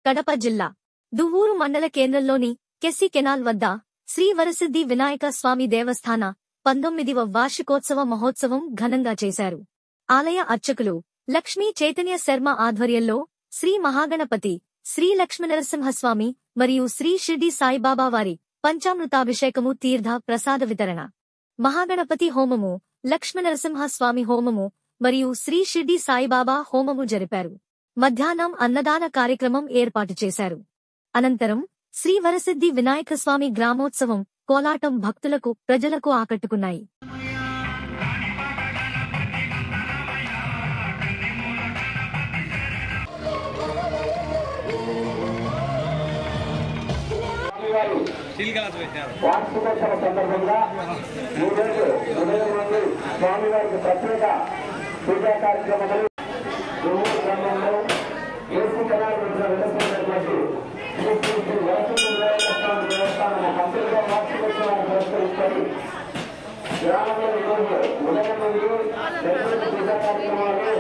కడప జిల్లా దువ్వూరు మండల కేంద్రంలోని కెసి కెనాల్ వద్ద శ్రీ వరసిద్ధి వినాయక స్వామి దేవస్థాన పంతొమ్మిదివ వార్షికోత్సవ మహోత్సవం ఘనంగా చేశారు ఆలయ అర్చకులు లక్ష్మీ చైతన్య శర్మ ఆధ్వర్యంలో శ్రీ మహాగణపతి శ్రీ లక్ష్మీనరసింహస్వామి మరియు శ్రీ షిర్డి సాయిబాబా వారి పంచామృతాభిషేకము తీర్థ ప్రసాద వితరణ మహాగణపతి హోమము లక్ష్మీనరసింహస్వామి హోమము మరియు శ్రీ షిర్డి సాయిబాబా హోమము జరిపారు మధ్యాహ్నం అన్నదాన కార్యక్రమం ఏర్పాటు చేశారు అనంతరం శ్రీ వరసిద్ధి వినాయకస్వామి గ్రామోత్సవం కోలాటం భక్తులకు ప్రజలకు ఆకట్టుకున్నాయి స్వామివారి స్టీల్ గ్లాస్ పెట్టారు వార్షికోత్సవ సందర్భంగా ఈరోజు ఉదయం నుండి స్వామివారికి ప్రత్యేక పూజా కార్యక్రమాలు దువ్వూరు గ్రామంలో ఏసీ కెనాల్ వద్ద వెలువడినటువంటి శ్రీ శ్రీ శ్రీ వరసిద్ధి వినాయక స్వామి దేవస్థానం పంతొమ్మిదవ వార్షికోత్సవాన్ని పురస్కరించుకొని గ్రామంలో ఈరోజు ఉదయం నుండి ప్రత్యేక పూజా కార్యక్రమాలు